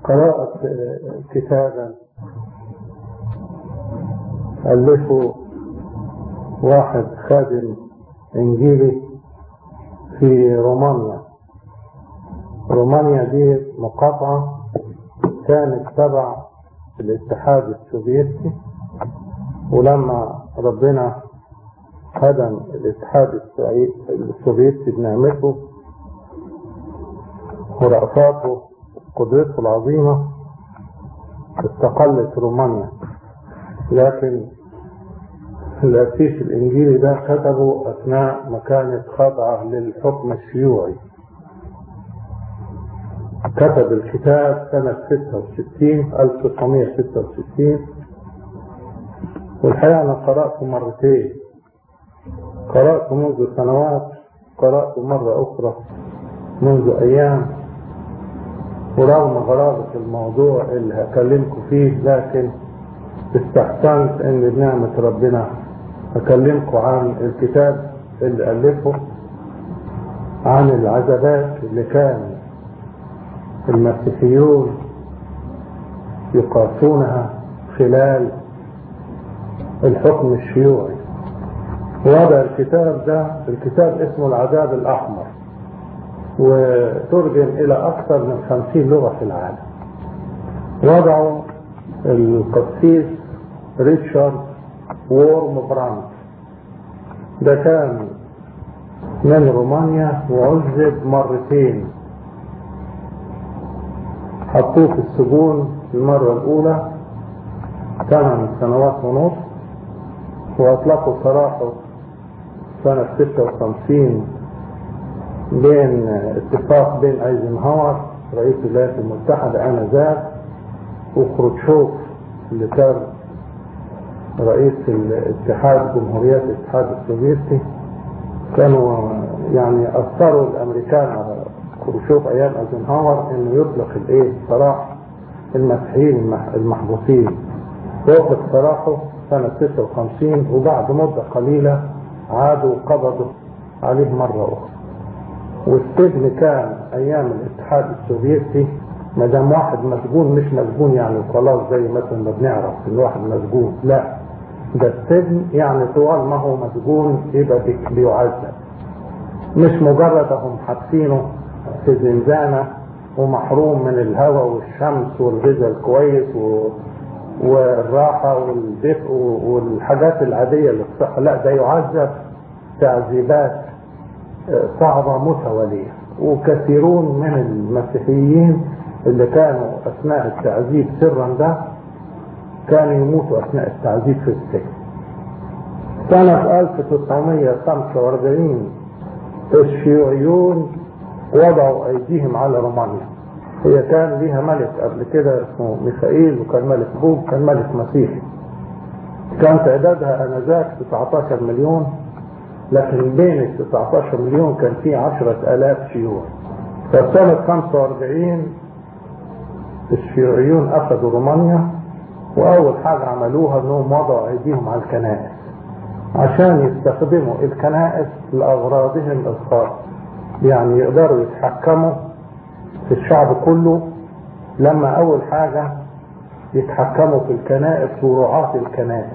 قراءة كتابا ألفه واحد خادم إنجيلي في رومانيا رومانيا دي مقاطعة كانت تبع الاتحاد السوفيتي ولما ربنا هدم الاتحاد السوفيتي بنعمته ورأفاته قدرته العظيمة استقلت رومانيا لكن الأسيس الإنجيلي ده كتبه أثناء ما كانت خاضعة للحكم الشيوعي كتب الكتاب سنة 66 1966 والحقيقة أنا قرأته مرتين قرأته منذ سنوات قرأته مرة أخرى منذ أيام ورغم غرابة الموضوع اللي هكلمكم فيه لكن استحسنت ان بنعمة ربنا اكلمكم عن الكتاب اللي ألفه عن العذابات اللي كان المسيحيون يقاسونها خلال الحكم الشيوعي وضع الكتاب ده الكتاب اسمه العذاب الأحمر وترجم إلى أكثر من خمسين لغة في العالم وضعه القسيس ريتشارد وورم براند ده كان من رومانيا وعذب مرتين حطوه في السجون المرة الأولى ثمان سنوات ونص وأطلقوا سراحه سنة 56 بين اتفاق بين ايزنهاور رئيس الولايات المتحدة آنذاك وخروتشوف اللي كان رئيس الاتحاد جمهوريات الاتحاد السوفيتي كانوا يعني اثروا الامريكان على خروتشوف ايام ايزنهاور انه يطلق الايه سراح المسيحيين المحبوسين وقف سراحه سنة 56 وبعد مدة قليلة عادوا قبضوا عليه مرة أخرى والسجن كان أيام الاتحاد السوفيتي ما دام واحد مسجون مش مسجون يعني خلاص زي مثلا ما بنعرف ان واحد مسجون لا ده السجن يعني طوال ما هو مسجون يبقى بيعذب مش مجرد هم حابسينه في زنزانة ومحروم من الهواء والشمس والغذاء الكويس و... والراحة والدفء والحاجات العادية للصحة لا ده يعذب تعذيبات صعبة متوالية وكثيرون من المسيحيين اللي كانوا أثناء التعذيب سرا ده كانوا يموتوا أثناء التعذيب في السجن سنة 1945 الشيوعيون وضعوا أيديهم على رومانيا هي كان ليها ملك قبل كده اسمه ميخائيل وكان ملك بوب كان ملك مسيحي كان تعدادها انذاك 19 مليون لكن بين ال 19 مليون كان في 10000 شيوعي فسنة 45 الشيوعيون أخذوا رومانيا وأول حاجة عملوها إنهم وضعوا أيديهم على الكنائس عشان يستخدموا الكنائس لأغراضهم الخاصة يعني يقدروا يتحكموا في الشعب كله لما أول حاجة يتحكموا في الكنائس ورعاة الكنائس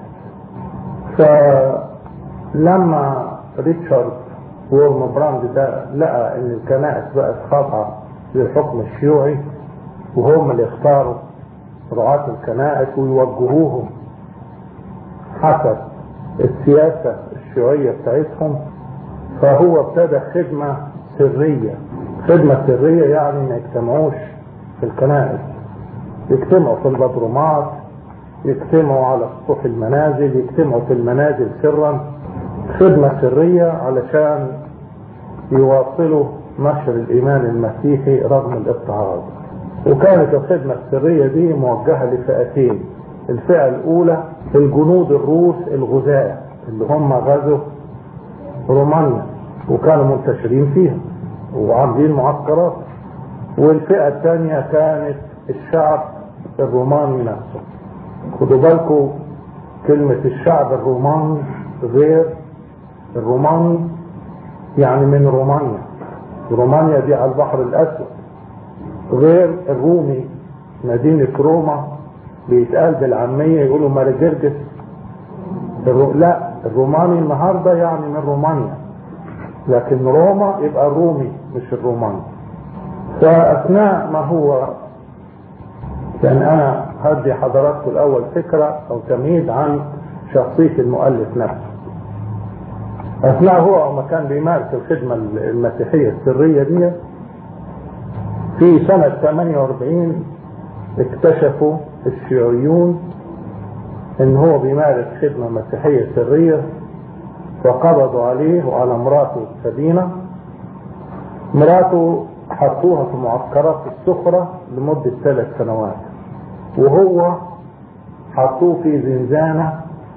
فلما ريتشارد وورم براند ده لقى ان الكنائس بقت خاضعة للحكم الشيوعي وهم اللي اختاروا رعاة الكنائس ويوجهوهم حسب السياسة الشيوعية بتاعتهم فهو ابتدى خدمة سرية خدمة سرية يعني ما يجتمعوش في الكنائس يجتمعوا في البدرومات يجتمعوا على سطوح المنازل يجتمعوا في المنازل سرا خدمة سرية علشان يواصلوا نشر الإيمان المسيحي رغم الاضطهاد وكانت الخدمة السرية دي موجهة لفئتين الفئة الأولى الجنود الروس الغزاة اللي هم غزوا رومانيا وكانوا منتشرين فيها وعاملين معسكرات والفئة الثانية كانت الشعب الروماني نفسه خدوا بالكم كلمة الشعب الروماني غير الروماني يعني من رومانيا رومانيا دي على البحر الأسود غير الرومي مدينة روما بيتقال بالعامية يقولوا مارجرجس الرو... لا الروماني النهاردة يعني من رومانيا لكن روما يبقى الرومي مش الروماني فأثناء ما هو كان أنا هدي حضراتكم الأول فكرة أو تمهيد عن شخصية المؤلف نفسه أثناء هو ما كان بيمارس الخدمة المسيحية السرية دي في سنة 48 اكتشفوا الشيوعيون ان هو بيمارس خدمة مسيحية سرية فقبضوا عليه وعلى مراته سبينة مراته حطوها في معسكرات السخرة لمدة ثلاث سنوات وهو حطوه في زنزانة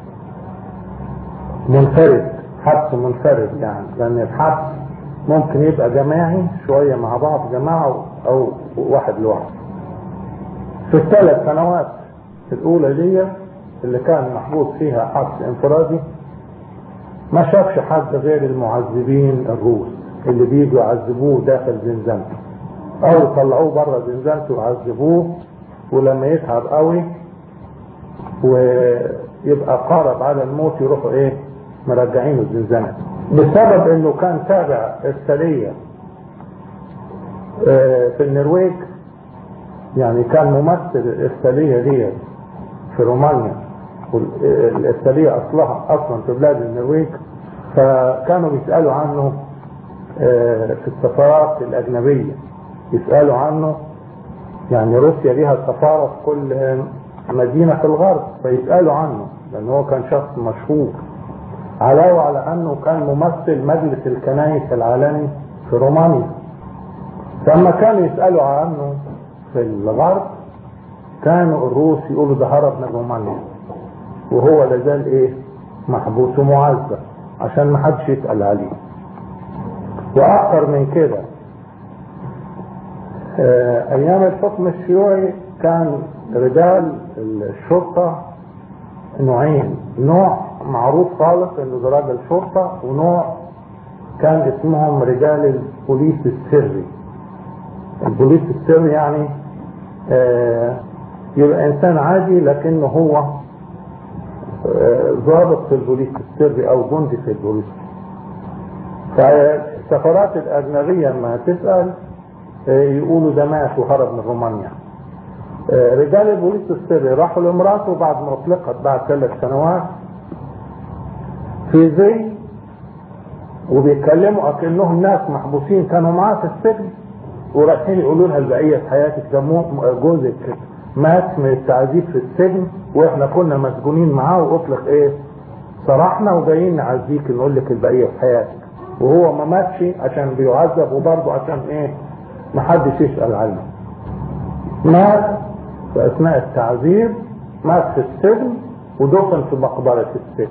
منفرد حبس منفرد يعني لأن الحبس ممكن يبقى جماعي شوية مع بعض جماعة أو واحد لوحده في الثلاث سنوات الأولى دي اللي كان محبوس فيها حبس انفرادي ما شافش حد غير المعذبين الروس اللي بيجوا يعذبوه داخل زنزانته او يطلعوه بره زنزانته ويعذبوه ولما يتعب قوي ويبقى قارب على الموت يروحوا ايه مرجعينه الزنزانة بسبب انه كان تابع ارسالية في النرويج يعني كان ممثل الارسالية دي في رومانيا والارسالية اصلها اصلا في بلاد النرويج فكانوا بيسألوا عنه في السفارات الاجنبية يسألوا عنه يعني روسيا ليها سفارة في كل مدينة في الغرب فيسألوا عنه لان هو كان شخص مشهور علاوة على انه كان ممثل مجلس الكنائس العالمي في رومانيا فلما كانوا يسألوا عنه في الغرب كانوا الروس يقولوا ده هرب من رومانيا وهو لازال ايه محبوس ومعذب عشان ما حدش يسأل عليه واكثر من كده آه ايام الحكم الشيوعي كان رجال الشرطة نوعين نوع معروف خالص انه ده راجل شرطة ونوع كان اسمهم رجال البوليس السري البوليس السري يعني آه يبقى انسان عادي لكنه هو آه ضابط في البوليس السري او جندي في البوليس فالسفارات الاجنبية لما تسأل آه يقولوا ده مات وهرب من رومانيا رجال البوليس السري راحوا لمراته بعد ما اطلقت بعد ثلاث سنوات في زي وبيتكلموا اكنهم ناس محبوسين كانوا معاه في السجن ورايحين يقولوا لها البقيه في حياتك ده جوزك مات من التعذيب في السجن واحنا كنا مسجونين معاه واطلق ايه صرحنا وجايين نعزيك نقول لك البقيه في حياتك وهو ما ماتش عشان بيعذب وبرضه عشان ايه ما حدش يسال عنه مات في اثناء التعذيب مات في السجن ودفن في مقبره السجن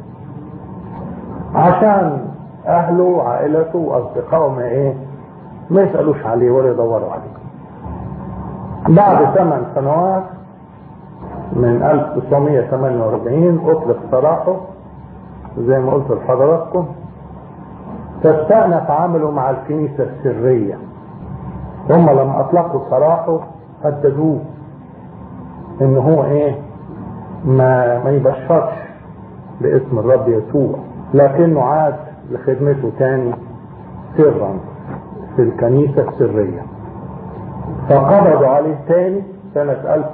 عشان اهله وعائلته واصدقائه ما ايه ما يسألوش عليه ولا يدوروا عليه بعد ثمان سنوات من 1948 اطلق سراحه زي ما قلت لحضراتكم فاستأنف عمله مع الكنيسة السرية هم لما اطلقوا سراحه هددوه ان هو ايه ما ما يبشرش باسم الرب يسوع لكنه عاد لخدمته تاني سرا في الكنيسة السرية فقبضوا عليه تاني سنة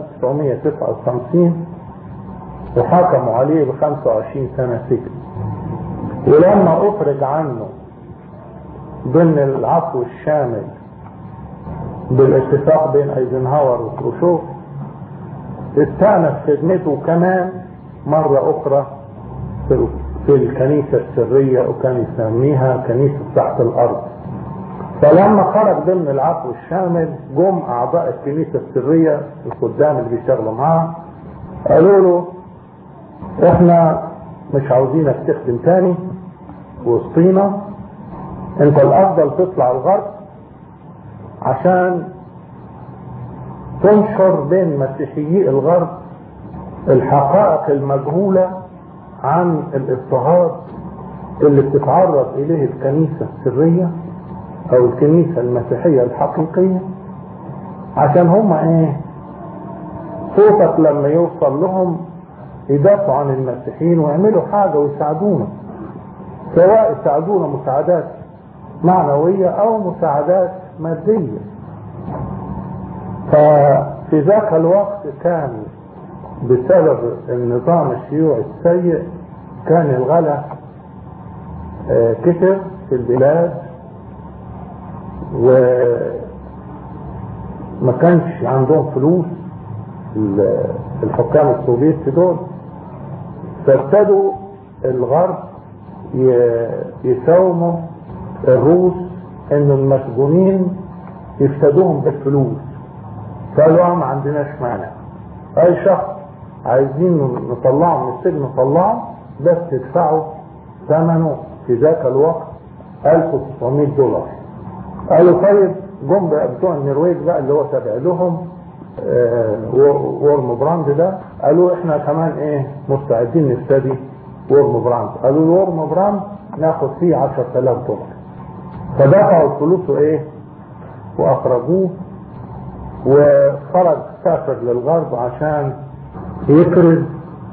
1959 وحكموا عليه ب 25 سنة سجن ولما أخرج عنه ضمن العفو الشامل بالاتفاق بين ايزنهاور وخروشوف استأنف خدمته كمان مرة أخرى في الكنيسة السرية وكان يسميها كنيسة تحت الأرض فلما خرج ضمن العفو الشامل جم أعضاء الكنيسة السرية الخدام اللي بيشتغلوا معاه قالوا له احنا مش عاوزينك تخدم تاني وسطينا انت الافضل تطلع الغرب عشان تنشر بين مسيحيي الغرب الحقائق المجهولة عن الاضطهاد اللي بتتعرض اليه الكنيسة السرية او الكنيسة المسيحية الحقيقية عشان هما ايه صوتك لما يوصل لهم يدافعوا عن المسيحيين ويعملوا حاجة ويساعدونا سواء يساعدونا مساعدات معنوية أو مساعدات مادية ففي ذاك الوقت كان بسبب النظام الشيوعي السيء كان الغلا آه، كتر في البلاد وما كانش عندهم فلوس ال- الحكام السوفيتي دول فابتدوا الغرب ي- يساوموا الروس ان المسجونين يفتدوهم بالفلوس قالوا آه ما عندناش مانع اي شخص عايزين نطلعه من السجن نطلعه بس تدفعوا ثمنه في ذاك الوقت 1900 دولار قالوا طيب جم بقى بتوع النرويج بقى اللي هو تابع لهم آه، وورم براند ده قالوا احنا كمان ايه مستعدين نفتدي وورم براند قالوا الورم براند ناخد فيه 10000 دولار فدفعوا الفلوس وايه واخرجوه وخرج سافر للغرب عشان يكرز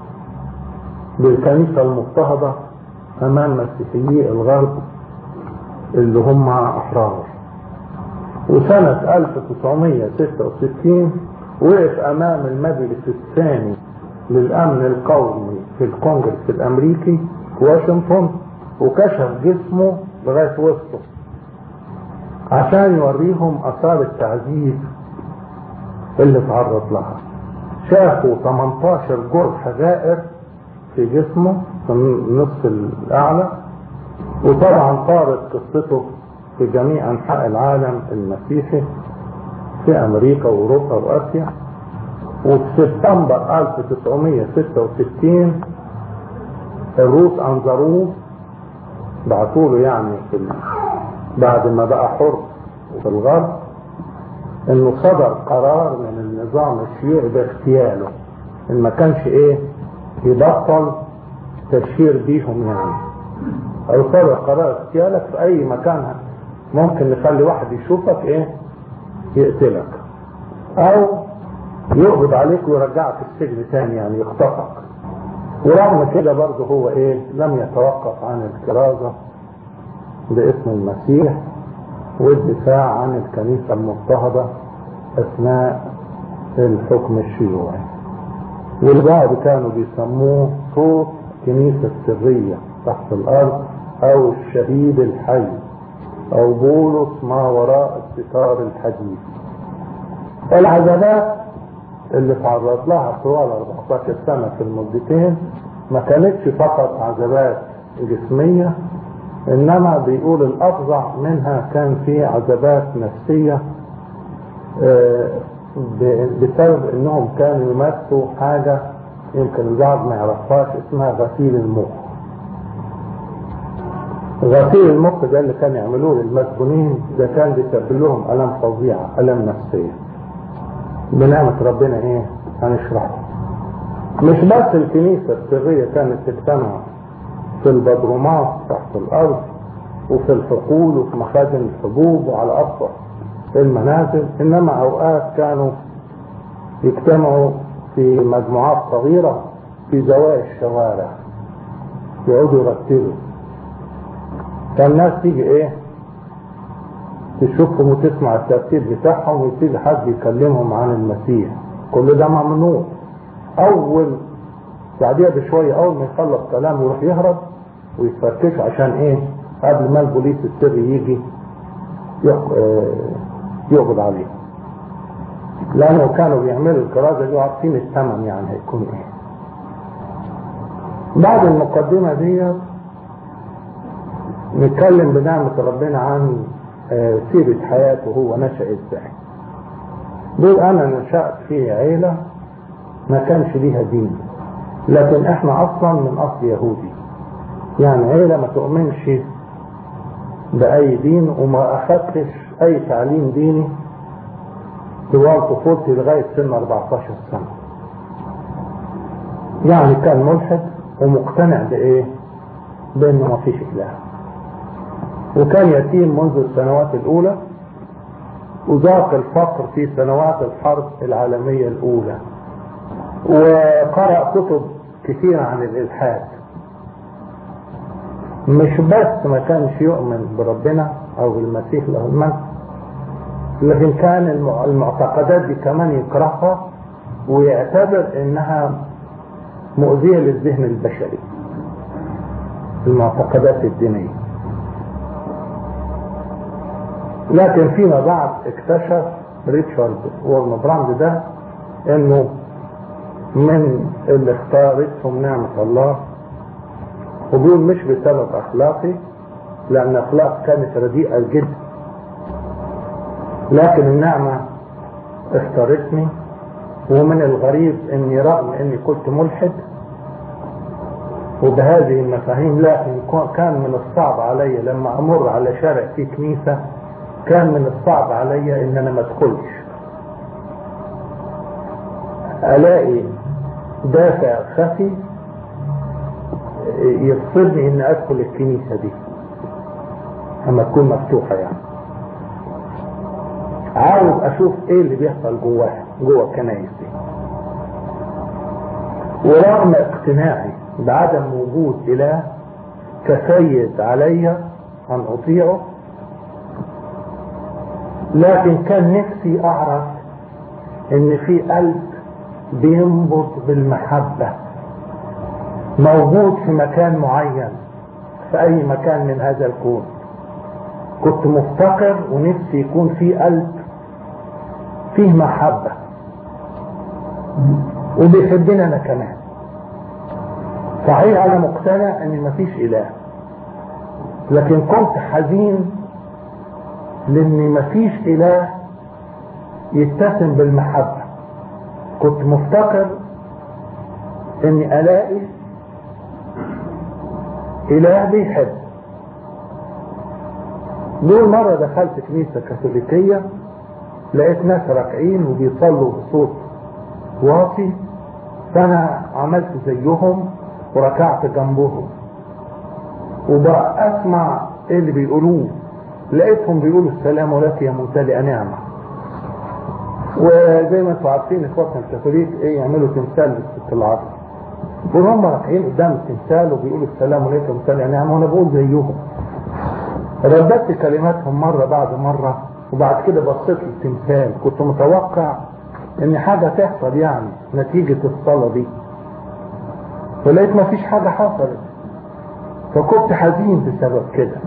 بالكنيسة المضطهدة أمام مسيحيي الغرب اللي هم أحرار وسنة 1966 وقف أمام المجلس الثاني للأمن القومي في الكونجرس الأمريكي في واشنطن وكشف جسمه لغاية وسطه عشان يوريهم آثار التعذيب اللي تعرض لها شافوا 18 جرح غائر في جسمه في النصف الأعلى وطبعا طارت قصته في جميع أنحاء العالم المسيحي في أمريكا وأوروبا وآسيا وفي سبتمبر 1966 الروس أنظروه بعثوا له يعني في ال- بعد ما بقى حر في الغرب انه صدر قرار من النظام الشيوعي باغتياله ان ما كانش ايه يبطل تبشير بيهم يعني او صدر قرار اغتيالك في اي مكان ممكن نخلي واحد يشوفك ايه يقتلك او يقبض عليك ويرجعك السجن تاني يعني يخطفك ورغم كده برضه هو ايه لم يتوقف عن الكرازة باسم المسيح والدفاع عن الكنيسة المضطهدة اثناء الحكم الشيوعي والبعض كانوا بيسموه صوت كنيسة سرية تحت الارض او الشهيد الحي او بولس ما وراء الستار الحديد العذابات اللي تعرض لها طوال 14 سنة في المدتين ما كانتش فقط عذابات جسمية انما بيقول الافظع منها كان في عذابات نفسية آه، ب- بسبب انهم كانوا يمارسوا حاجة يمكن البعض ما يعرفهاش اسمها غسيل المخ غسيل المخ ده اللي كانوا يعملوه للمسجونين ده كان بيسبب لهم الام فظيعة الام نفسية بنعمة ربنا ايه هنشرحه مش بس الكنيسة السرية كانت تجتمع في البدرومات تحت الارض وفي الحقول وفي مخازن الحبوب وعلى اسطح المنازل انما اوقات كانوا يجتمعوا في مجموعات صغيرة في زوايا الشوارع يقعدوا يرتبوا فالناس تيجي ايه تشوفهم وتسمع الترتيب بتاعهم ويبتدي حد يكلمهم عن المسيح كل ده ممنوع اول بعديها بشويه اول ما يخلص كلامه يروح يهرب ويتفتش عشان ايه قبل ما البوليس السري يجي يق- آه، يقبض عليه لانه كانوا بيعملوا الكرازه دي وعارفين الثمن يعني هيكون ايه بعد المقدمه دي نتكلم بنعمة ربنا عن آه، سيرة حياته هو نشأ ازاي دول انا نشأت في عيلة ما كانش ليها دين لكن احنا اصلا من اصل يهودي يعني عيلة ما تؤمنش بأي دين وما أخدتش أي تعليم ديني طوال طفولتي لغاية سن 14 سنة يعني كان ملحد ومقتنع بإيه؟ بأنه ما فيش إله وكان يتيم منذ السنوات الأولى وذاق الفقر في سنوات الحرب العالمية الأولى وقرأ كتب كثيرة عن الإلحاد مش بس ما كانش يؤمن بربنا أو بالمسيح له المجد لكن كان المعتقدات دي كمان يكرهها ويعتبر انها مؤذية للذهن البشري المعتقدات الدينية لكن فيما بعد اكتشف ريتشارد وورن براند ده انه من اللي اختارتهم نعمة الله وبيقول مش بسبب اخلاقي لان اخلاق كانت رديئة جدا لكن النعمة اختارتني ومن الغريب اني رغم اني كنت ملحد وبهذه المفاهيم لكن كان من الصعب علي لما امر على شارع فيه كنيسة كان من الصعب علي ان انا ما ادخلش الاقي دافع خفي يفصلني ان ادخل الكنيسة دي اما تكون مفتوحة يعني عاوز اشوف ايه اللي بيحصل جواها جوه الكنايس دي ورغم اقتناعي بعدم وجود اله كسيد علي ان اطيعه لكن كان نفسي اعرف ان في قلب بينبض بالمحبة موجود في مكان معين في اي مكان من هذا الكون كنت مفتقر ونفسي يكون في قلب فيه محبة وبيحبني انا كمان صحيح انا مقتنع ان مفيش اله لكن كنت حزين لان مفيش اله يتسم بالمحبة كنت مفتقر اني الاقي اله بيحب دول مرة دخلت كنيسة كاثوليكية لقيت ناس راكعين وبيصلوا بصوت واطي فانا عملت زيهم وركعت جنبهم وبقى اسمع ايه اللي بيقولوه لقيتهم بيقولوا السلام لك يا ممتلئ نعمة وزي ما انتم عارفين اخواتنا الكاثوليك ايه يعملوا تمثال للست العصر وهم رايحين قدام التمثال وبيقولوا السلام عليكم ممتلئ نعمة وانا بقول زيهم رددت كلماتهم مرة بعد مرة وبعد كده بصيت للتمثال كنت متوقع ان حاجة تحصل يعني نتيجة الصلاة دي ولقيت ما فيش حاجة حصلت فكنت حزين بسبب كده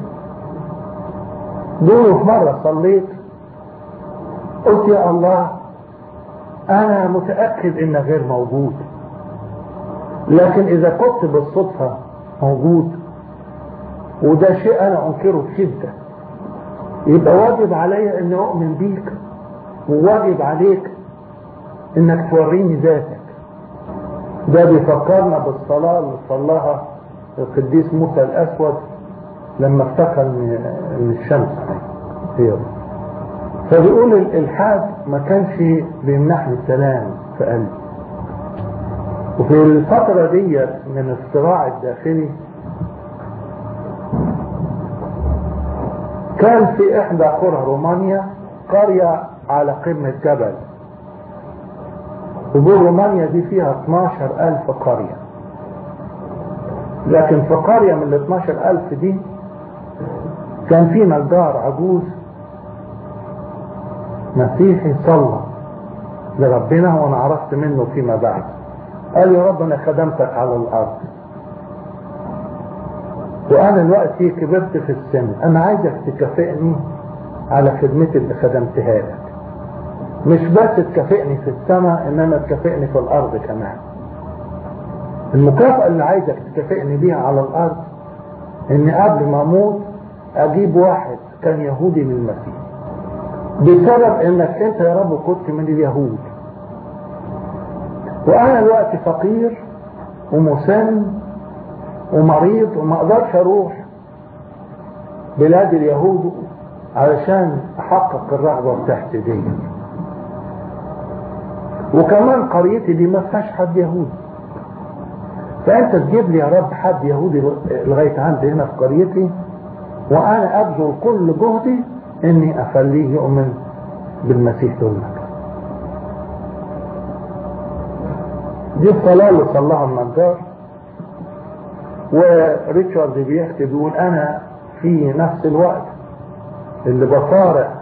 دول في مرة صليت قلت يا الله انا متأكد انك غير موجود لكن اذا كنت بالصدفة موجود وده شيء انا انكره بشدة يبقى واجب عليا اني اؤمن بيك وواجب عليك انك توريني ذاتك ده بيفكرنا بالصلاة اللي صلاها القديس موسى الاسود لما افتكر من الشمس هي فبيقول الالحاد ما كانش بيمنحني سلام في قلبي وفي الفترة دي من الصراع الداخلي كان في احدى قرى رومانيا قرية على قمة جبل وبول رومانيا دي فيها 12 ألف قرية لكن في قرية من ال 12 ألف دي كان في نجار عجوز مسيحي صلى لربنا وانا عرفت منه فيما بعد قال يا رب انا خدمتك على الارض وانا دلوقتي كبرت في السن انا عايزك تكافئني على خدمتي اللي خدمتها لك مش بس تكافئني في السماء انما تكافئني في الارض كمان المكافأة اللي عايزك تكافئني بيها على الارض ان قبل ما اموت اجيب واحد كان يهودي من المسيح بسبب انك انت يا رب كنت من اليهود وانا دلوقتي فقير ومسن ومريض وما اقدرش اروح بلاد اليهود علشان احقق الرغبة بتاعتي دي وكمان قريتي دي ما فيهاش حد يهودي فانت تجيب لي يا رب حد يهودي لغاية عندي هنا في قريتي وانا ابذل كل جهدي اني اخليه يؤمن بالمسيح ذو المجد دي الصلاة اللي صلاها النجار وريتشارد بيحكي بيقول انا في نفس الوقت اللي بصارع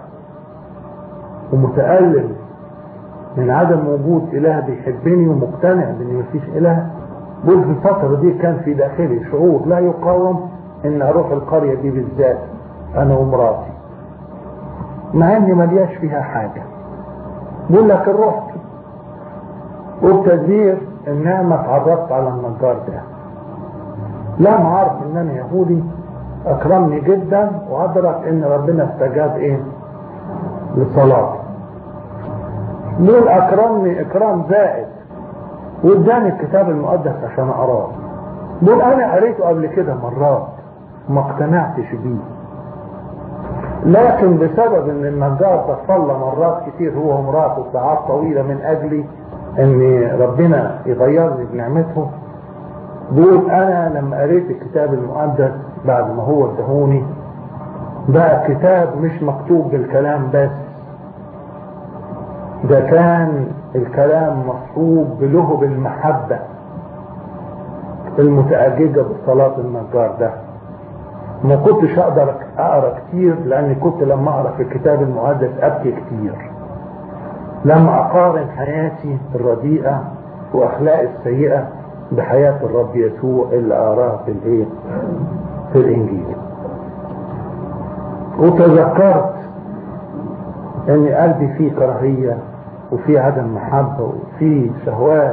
ومتألم من عدم وجود اله بيحبني ومقتنع بان مفيش اله بقول في الفترة دي كان في داخلي شعور لا يقاوم ان اروح القرية دي بالذات انا ومراتي مع اني ملياش فيها حاجة بقول لك رحت وبتدبير النعمة اتعرفت على النجار ده لم اعرف ان انا يهودي اكرمني جدا وادرك ان ربنا استجاب ايه لصلاتي دول اكرمني اكرام زائد واداني الكتاب المقدس عشان اقراه دول انا قريته قبل كده مرات ما اقتنعتش بيه لكن بسبب ان النجار تصلى مرات كتير هو ومراته ساعات طويله من اجلي ان ربنا يغيرني بنعمته بقول انا لما قريت الكتاب المقدس بعد ما هو ادهوني بقى كتاب مش مكتوب بالكلام بس ده كان الكلام مصحوب بلهب المحبة المتأججة بصلاة النجار ده ما كنتش اقدر اقرا كتير لاني كنت لما اقرا في الكتاب المقدس ابكي كتير لما اقارن حياتي الرديئة واخلاقي السيئة بحياة الرب يسوع اللي اراها في الايه في الانجيل وتذكرت ان قلبي فيه كراهية وفيه عدم محبة وفيه شهوات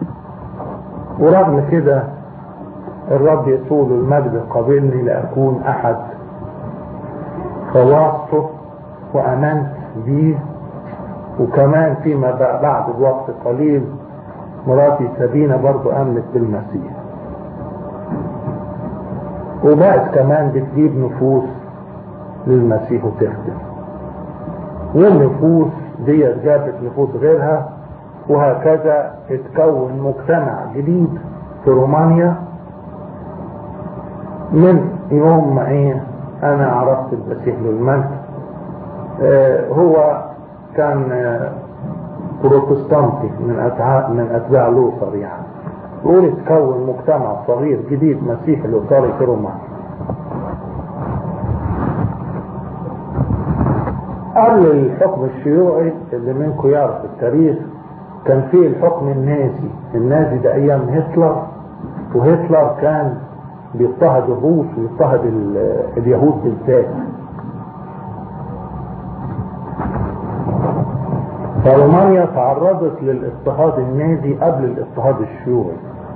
ورغم كده الرب يسوع المجد قابلني لأكون أحد خواصه وأمنت بيه وكمان فيما بعد بوقت قليل مراتي سبينة برضو أمنت بالمسيح وبقت كمان بتجيب نفوس للمسيح وتخدم والنفوس دي جابت نفوس غيرها وهكذا اتكون مجتمع جديد في رومانيا من يوم ما ايه انا عرفت المسيح للمجد آه هو كان آه بروتستانتي من اتباع من اتباع لوثر يعني يقول اتكون مجتمع صغير جديد مسيحي لوثري في رومانيا قبل الحكم الشيوعي اللي منكم يعرف التاريخ كان فيه الحكم النازي النازي ده ايام هتلر وهتلر كان بيضطهد الروس ويضطهد اليهود بالذات فرومانيا تعرضت للاضطهاد النازي قبل الاضطهاد الشيوعي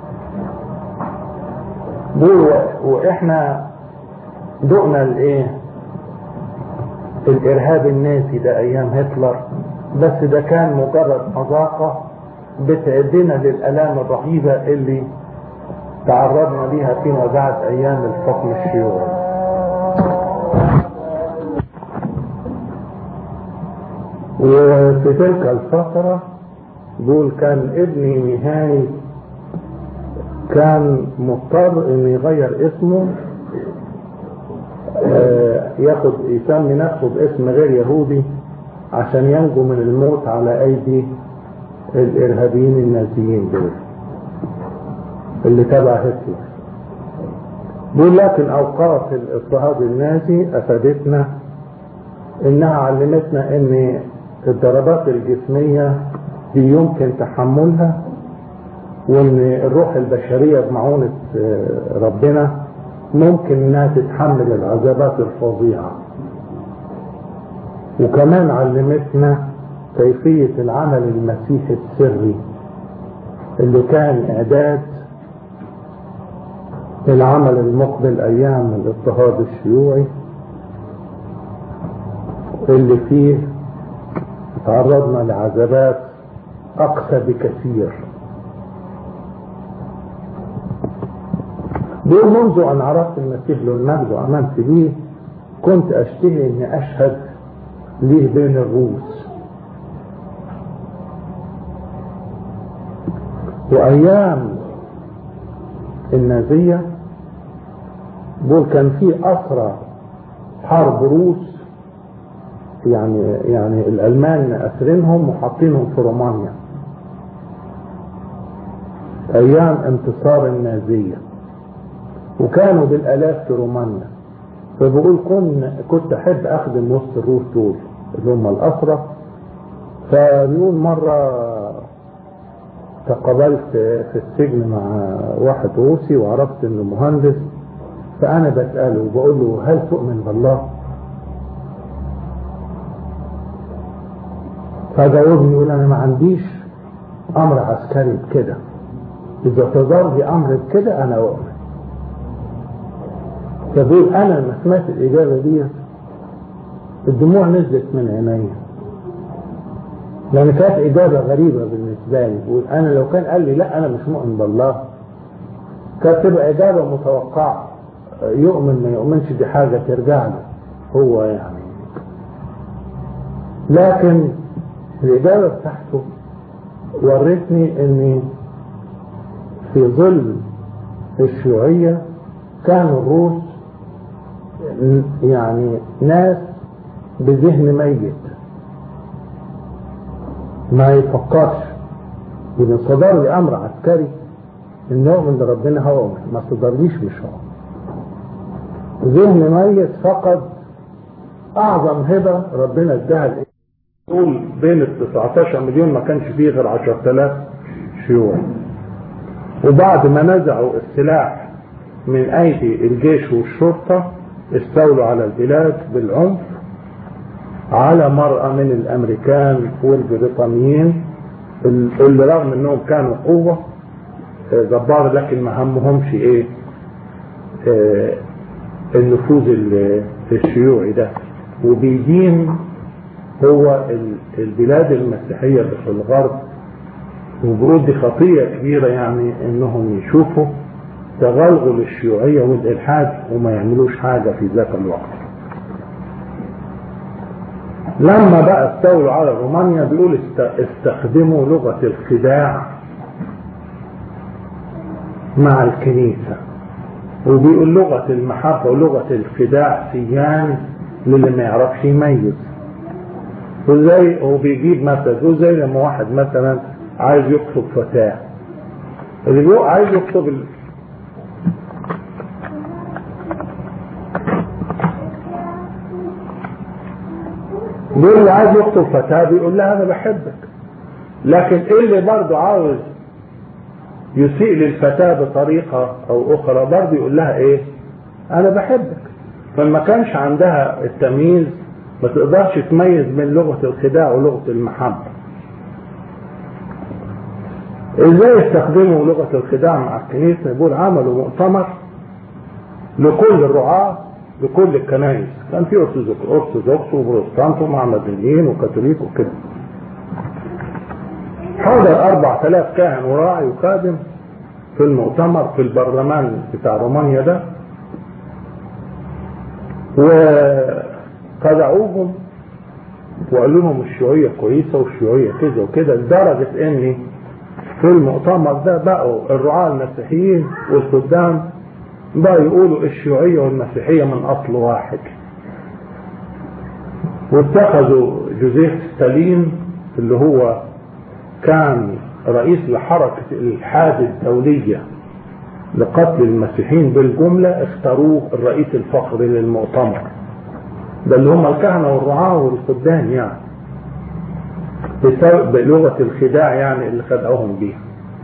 واحنا دقنا الايه الارهاب النازي ده ايام هتلر بس ده كان مجرد مذاقة بتعدنا للالام الرهيبة اللي تعرضنا ليها فيما بعد ايام الحكم الشيوعي وفي تلك الفترة بقول كان ابني نهاية كان مضطر ان يغير اسمه ياخد يسمي نفسه باسم غير يهودي عشان ينجو من الموت على ايدي الارهابيين النازيين دول اللي تبع هتلر بيقول لكن اوقات الاضطهاد النازي افادتنا انها علمتنا ان الضربات الجسمية دي يمكن تحملها وان الروح البشرية بمعونة ربنا ممكن انها تتحمل العذابات الفظيعة وكمان علمتنا كيفية العمل المسيحي السري اللي كان اعداد العمل المقبل ايام الاضطهاد الشيوعي اللي فيه تعرضنا لعذابات اقسى بكثير بيقول منذ ان عرفت المسيح له المجد وامنت به كنت اشتهي اني اشهد ليه بين الروس وايام النازية بيقول كان في اسرى حرب روس يعني يعني الالمان اسرينهم وحاطينهم في رومانيا ايام انتصار النازية وكانوا بالالاف في رومانيا فبقول كن كنت احب اخدم وسط الروس دول اللي هم الاسرى فبيقول مرة تقابلت في السجن مع واحد روسي وعرفت انه مهندس فانا بسأله وبقول له هل تؤمن بالله فجاوبني يقول انا ما عنديش امر عسكري بكده اذا تظهر لي امر بكده انا اؤمن فبيقول انا لما سمعت الاجابه دي الدموع نزلت من عيني لان كانت اجابه غريبه بالنسبه لي بيقول انا لو كان قال لي لا انا مش مؤمن بالله كانت تبقى اجابه متوقعه يؤمن ما يؤمنش دي حاجه ترجع له هو يعني لكن الإجابة بتاعته ورتني إن في ظل الشيوعية كانوا الروس يعني ناس بذهن ميت ما يفكرش إذا صدر لي أمر عسكري إن يؤمن بربنا هو ما صدرليش مش هو ذهن ميت فقد أعظم هبة ربنا اداها طول بين ال 19 مليون ما كانش فيه غير 10000 شيوعي وبعد ما نزعوا السلاح من ايدي الجيش والشرطة استولوا على البلاد بالعنف على مرأة من الامريكان والبريطانيين اللي رغم انهم كانوا قوة جبار لكن ما همهمش ايه اه النفوذ الشيوعي ده وبيدين هو البلاد المسيحية اللي في الغرب وبيقول دي خطية كبيرة يعني انهم يشوفوا تغلغل الشيوعية والإلحاد وما يعملوش حاجة في ذاك الوقت لما بقى استولوا على رومانيا بيقول استخدموا لغة الخداع مع الكنيسة وبيقول لغة المحبة ولغة الخداع سيان للي ما يعرفش يميز وزي هو بيجيب مثل وزي لما واحد مثلا عايز يخطب فتاة اللي بيقول عايز يخطب ال... بيقول اللي عايز يخطب فتاة بيقول لها انا بحبك لكن اللي برضه عاوز يسيء للفتاة بطريقة او اخرى برضه يقول لها ايه انا بحبك فما كانش عندها التمييز ما تقدرش تميز بين لغة الخداع ولغة المحبة ازاي استخدموا لغة الخداع مع الكنيسة يقول عملوا مؤتمر لكل الرعاة لكل الكنائس كان في ارثوذكس وبروتستانت ومعمدانيين وكاثوليك وكده حضر 4000 كاهن وراعي وخادم في المؤتمر في البرلمان بتاع رومانيا ده وخدعوهم وقالوا لهم الشيوعية كويسة والشيوعية كذا وكده لدرجة ان في المؤتمر ده بقوا الرعاة المسيحيين والخدام بقوا يقولوا الشيوعية والمسيحية من أصل واحد واتخذوا جوزيف ستالين اللي هو كان رئيس لحركة الإلحاد الدولية لقتل المسيحيين بالجملة اختاروه الرئيس الفخري للمؤتمر ده اللي هم الكهنة والرعاة والخدام يعني بسبب بلغة الخداع يعني اللي خدعوهم بيها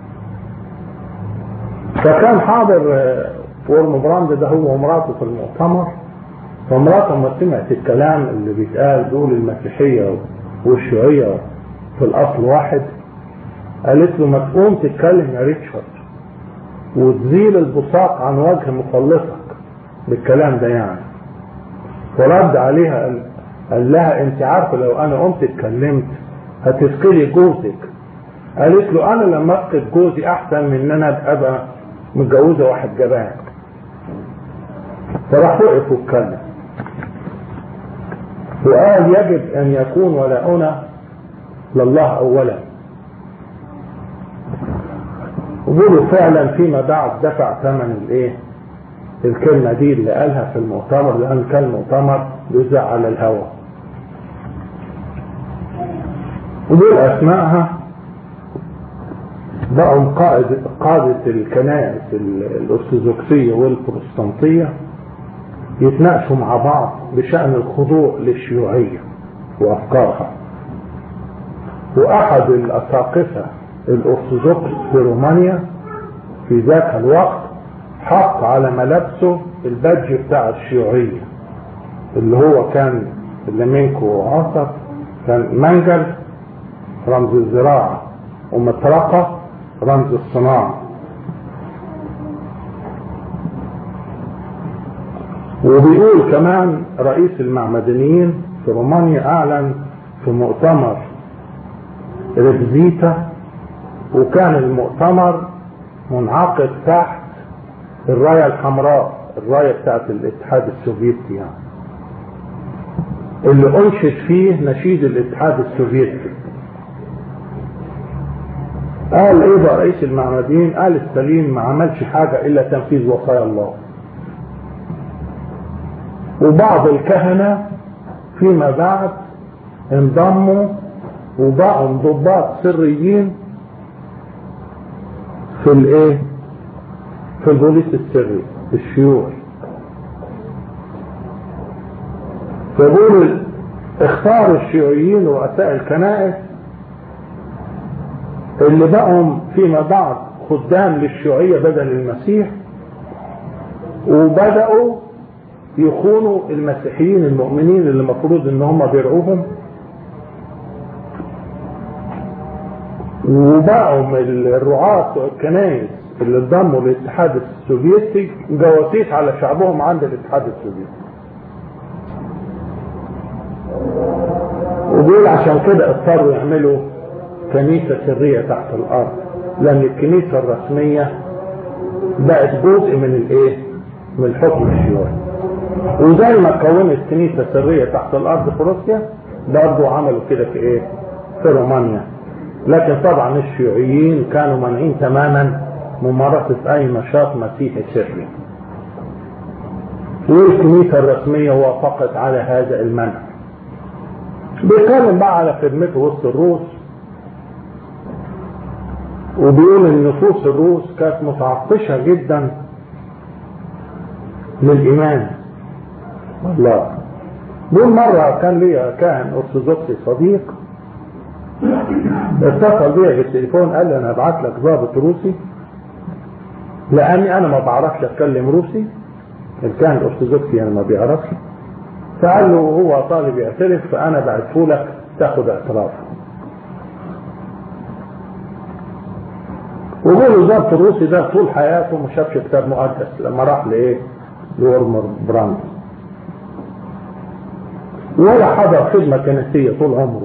فكان حاضر ورم براند ده هو ومراته في المؤتمر فمراته لما سمعت الكلام اللي بيتقال دول المسيحية والشيوعية في الأصل واحد قالت له ما تقوم تتكلم يا ريتشارد وتزيل البصاق عن وجه مخلصك بالكلام ده يعني فرد عليها قال, قال لها انت عارفه لو انا قمت اتكلمت هتفقدي جوزك قالت له انا لما افقد جوزي احسن من ان انا ابقى متجوزه واحد جبان فراح وقف واتكلم وقال يجب ان يكون ولاؤنا لله اولا وبيقولوا فعلا فيما بعد دفع ثمن الايه الكلمه دي اللي قالها في المؤتمر لان كان المؤتمر يذاع على الهواء ودول اسمائها بقوا قائد قادة الكنائس الأرثوذكسية والبروتستانتية يتناقشوا مع بعض بشأن الخضوع للشيوعية وأفكارها وأحد الأساقفة الأرثوذكس في رومانيا في ذاك الوقت حط على ملابسه البادج بتاع الشيوعية اللي هو كان الليمينكو عصر كان منجل رمز الزراعة ومطرقة رمز الصناعة وبيقول كمان رئيس المعمدانيين في رومانيا اعلن في مؤتمر ريفزيتا وكان المؤتمر منعقد تحت الراية الحمراء الراية بتاعت الاتحاد السوفيتي يعني اللي انشد فيه نشيد الاتحاد السوفيتي قال ايه بقى رئيس المعمدين قال ستالين ما عملش حاجة الا تنفيذ وصايا الله وبعض الكهنة فيما بعد انضموا وبقوا ضباط سريين في الايه في البوليس السري الشيوعي فيقول اختار الشيوعيين رؤساء الكنائس اللي بقوا فيما بعد خدام للشيوعية بدل المسيح وبدأوا يخونوا المسيحيين المؤمنين اللي المفروض ان هم بيرعوهم وبقوا الرعاة بتوع الكنائس اللي انضموا للاتحاد السوفيتي جواسيس على شعبهم عند الاتحاد السوفيتي ودول عشان كده اضطروا يعملوا كنيسة سرية تحت الأرض لأن الكنيسة الرسمية بقت جزء من الإيه؟ من الحكم الشيوعي وزي ما كونت كنيسة سرية تحت الأرض في روسيا برضه عملوا كده في إيه؟ في رومانيا لكن طبعا الشيوعيين كانوا مانعين تماما ممارسة أي نشاط مسيحي سري والكنيسة الرسمية وافقت على هذا المنع بيتكلم بقى على خدمته وسط الروس وبيقول ان نفوس الروس كانت متعطشة جدا للإيمان والله دول مرة كان ليا كان أرثوذكسي صديق اتصل بيا بالتليفون قال لي أنا هبعت لك ضابط روسي لأني أنا ما بعرفش أتكلم روسي الكاهن الأرثوذكسي أنا ما بيعرفش فقال له هو طالب يعترف فأنا بعته لك تاخد اعترافه وقول الضابط الروسي ده طول حياته ما شافش كتاب مقدس لما راح لايه؟ لورمر براند ولا حضر خدمة كنسية طول عمره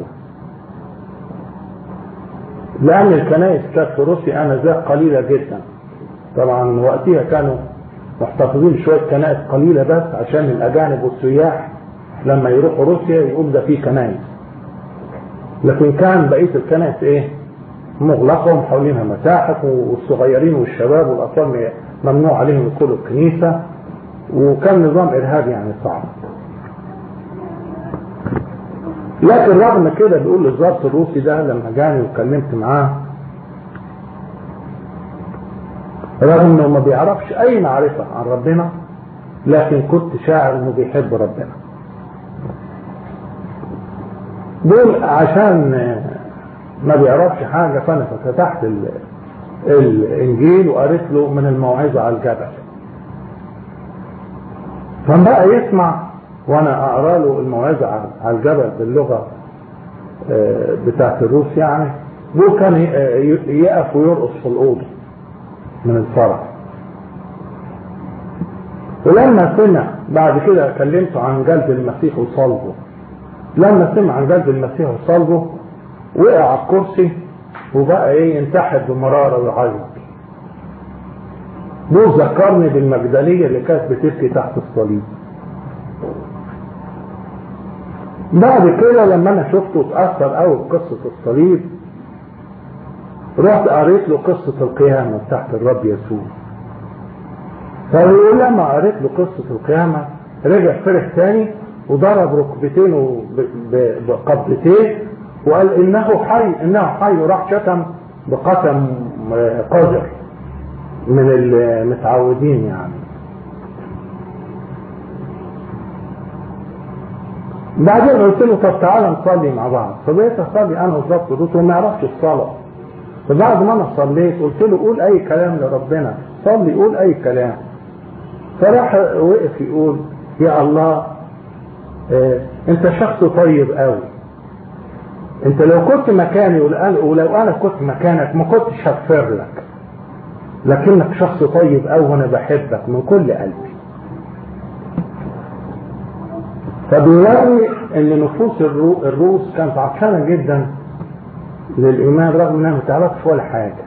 لأن الكنائس كانت في روسيا آنذاك قليلة جدا طبعا وقتها كانوا محتفظين شوية كنائس قليلة بس عشان الأجانب والسياح لما يروحوا روسيا يقول ده في كنائس لكن كان بقية الكنائس ايه مغلقة ومحولينها متاحف والصغيرين والشباب والأطفال ممنوع عليهم يدخلوا الكنيسة وكان نظام إرهابي يعني صعب لكن رغم كده بيقول الضابط الروسي ده لما جاني وكلمت معاه رغم انه ما بيعرفش اي معرفة عن ربنا لكن كنت شاعر انه بيحب ربنا دول عشان ما بيعرفش حاجة فانا فتحت الانجيل وقريت له من الموعظة على الجبل فبقى يسمع وانا اقرا له الموعظة على الجبل باللغة بتاعت الروس يعني دول كان يقف ويرقص في الأوضة من الفرح ولما سمع بعد كده كلمته عن جلد المسيح وصلبه لما سمع عن جلد المسيح وصلبه وقع على الكرسي وبقى ايه ينتحر بمرارة ويعيط دول ذكرني بالمجدلية اللي كانت بتبكي تحت الصليب بعد كده لما انا شفته اتأثر قوي بقصة الصليب رحت قريت له قصة القيامة بتاعت الرب يسوع فبيقول لما قريت له قصة القيامة رجع فرح تاني وضرب ركبتين بقبضتين وقال انه حي انه حي وراح شتم بقسم قذر من المتعودين يعني بعدين قلت له طب تعالى نصلي مع بعض فبقيت اصلي انا وظبط دوت وما يعرفش الصلاه فبعد ما انا صليت قلت له قول اي كلام لربنا صلي قول اي كلام فراح وقف يقول يا الله اه انت شخص طيب قوي انت لو كنت مكاني ولو انا كنت مكانك ما كنتش هغفر لك لكنك شخص طيب قوي وانا بحبك من كل قلبي فبيوري ان نفوس الروس كانت عطشانه جدا للايمان رغم انها ما تعرفش ولا حاجه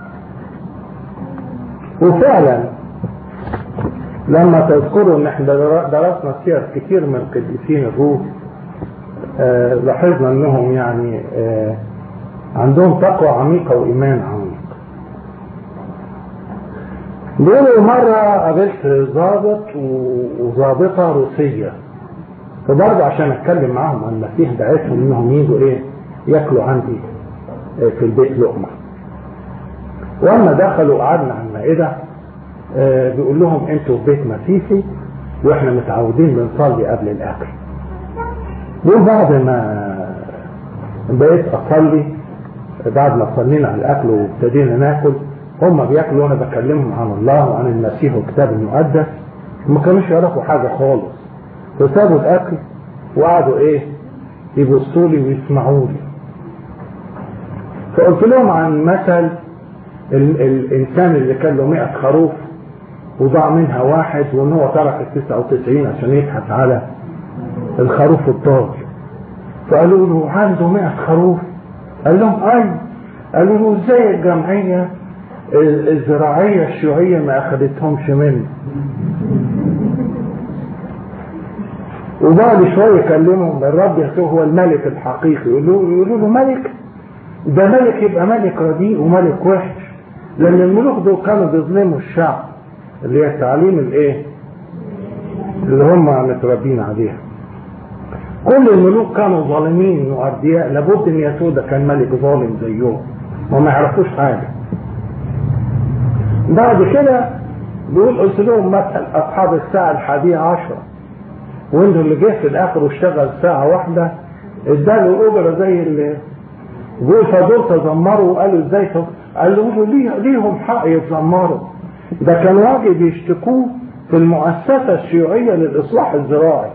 وفعلا لما تذكروا ان احنا درسنا سير كتير من القديسين الروس آه لاحظنا انهم يعني آه عندهم تقوى عميقه وايمان عميق بيقولوا مرة قابلت ضابط وظابطة روسية فبرضه عشان اتكلم معاهم عن المسيح دعيتهم انهم يجوا ايه ياكلوا عندي في البيت لقمة واما دخلوا قعدنا على المائدة آه بيقول لهم انتوا في بيت مسيحي واحنا متعودين بنصلي قبل الاكل بيقول بعد ما بقيت اصلي بعد ما صلينا على الاكل وابتدينا ناكل هم بياكلوا وانا بكلمهم عن الله وعن المسيح والكتاب المقدس ما كانوش يعرفوا حاجه خالص فسابوا الاكل وقعدوا ايه يبصوا لي ويسمعوا لي فقلت لهم عن مثل ال الانسان اللي كان له 100 خروف وضاع منها واحد وان هو ترك ال 99 عشان يبحث على الخروف الضال فقالوا له عنده 100 خروف قال لهم اي قالوا له ازاي الجمعيه الزراعيه الشيوعيه ما اخذتهمش منه وبعد شويه يكلمهم الرب يسوع هو الملك الحقيقي يقولوا يقولوا له ملك ده ملك يبقى ملك رديء وملك وحش لان الملوك دول كانوا بيظلموا الشعب اللي هي التعليم الايه اللي هم متربين عليها كل الملوك كانوا ظالمين واردياء لابد ان يسوع ده كان ملك ظالم زيهم وما يعرفوش حاجه بعد كده بيقول قلت لهم مثل اصحاب الساعه الحادية عشرة وانتوا اللي جه في الاخر واشتغل ساعه واحده اداله اجره زي اللي بيقول فدول تذمروا وقالوا ازاي قالوا له ليه ليهم حق يتذمروا ده كان واجب يشتكوه في المؤسسه الشيوعيه للاصلاح الزراعي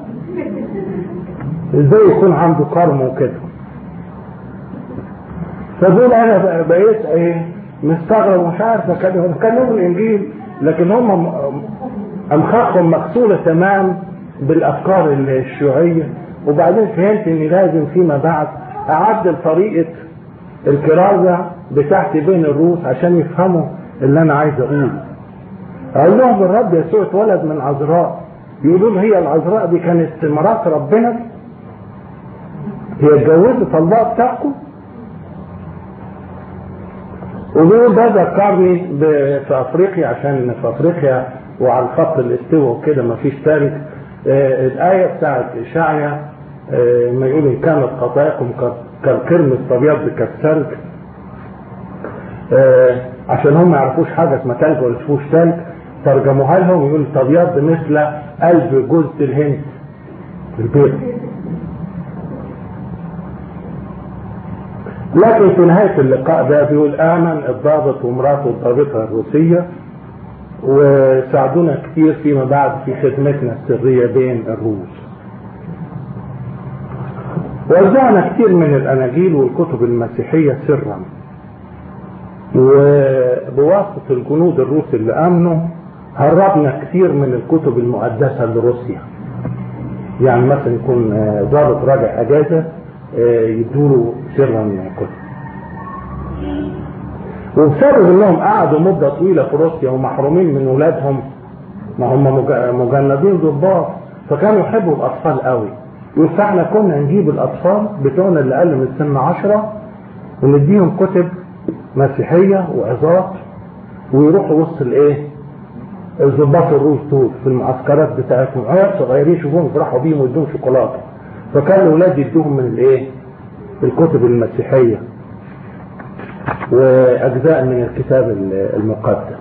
ازاي يكون عنده كرم وكده فدول انا بقيت ايه مستغرب ومش عارف اكلمهم كلموا الانجيل لكن هم امخاخهم مغسوله تمام بالافكار الشيوعيه وبعدين فهمت اني لازم فيما بعد اعدل طريقه الكرازه بتاعتي بين الروس عشان يفهموا اللي انا عايز اقوله. اقول لهم الرب يسوع اتولد من عذراء يقولوا له هي العذراء دي كانت مرات ربنا هي اتجوزت الله بتاعكم وبيقول ده ذكرني في افريقيا عشان في افريقيا وعلى خط الاستواء وكده ما فيش ثالث آه الايه بتاعت اشعيا آه ما يقول ان كانت خطاياكم كالكرمس تبيض كالثلج آه عشان هم ما يعرفوش حاجه اسمها ثلج ولا يشوفوش ثلج ترجموها لهم يقول تبيض مثل قلب جوزة الهند في البيت لكن في نهاية اللقاء ده بيقول آمن الضابط ومراته الضابطة الروسية وساعدونا كتير فيما بعد في خدمتنا السرية بين الروس وزعنا كتير من الأناجيل والكتب المسيحية سرا وبواسطة الجنود الروس اللي أمنوا هربنا كتير من الكتب المقدسة لروسيا يعني مثلا يكون ضابط راجع أجازة يدوله سرا كتب وبسبب انهم قعدوا مده طويله في روسيا ومحرومين من ولادهم ما هم مجندين ضباط فكانوا يحبوا الاطفال قوي يقول فاحنا كنا نجيب الاطفال بتوعنا اللي اقل من سن عشرة ونديهم كتب مسيحيه وعظات ويروحوا وسط الايه الضباط الروس دول في المعسكرات بتاعتهم عيال صغيرين يشوفوهم يفرحوا بيهم ويدوهم شوكولاته فكان الاولاد يدوهم من الايه الكتب المسيحيه وأجزاء من الكتاب المقدس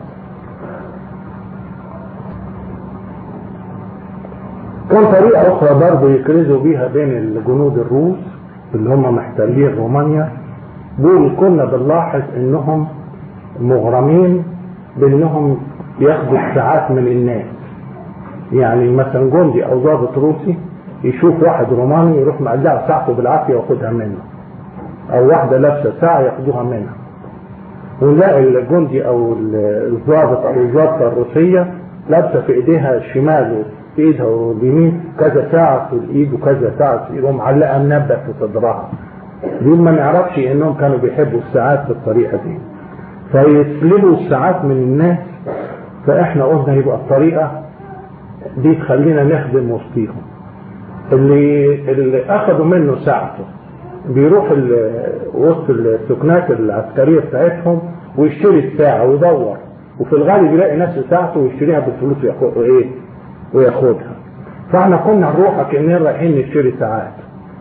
كان طريقة أخرى برضه يكرزوا بيها بين الجنود الروس اللي هم محتلين رومانيا دول كنا بنلاحظ إنهم مغرمين بإنهم ياخدوا الساعات من الناس يعني مثلا جندي أو ضابط روسي يشوف واحد روماني يروح مقلع ساعته بالعافية وياخدها منه أو واحدة لابسة ساعة ياخدوها منها ونلاقي الجندي أو الضابط أو الضابطة الروسية لابسة في إيديها الشمال في ايدها اليمين كذا ساعة في الايد وكذا ساعة في ايدهم معلقة منبه في صدرها دول ما نعرفش انهم كانوا بيحبوا الساعات بالطريقة دي فيسلبوا الساعات من الناس فاحنا قلنا يبقى الطريقة دي تخلينا نخدم وسطيهم اللي اللي اخذوا منه ساعته بيروح وسط السكنات العسكرية بتاعتهم ويشتري الساعة ويدور وفي الغالب يلاقي نفس ساعته ويشتريها بالفلوس وياخد ايه وياخدها فاحنا كنا نروح كأننا رايحين نشتري ساعات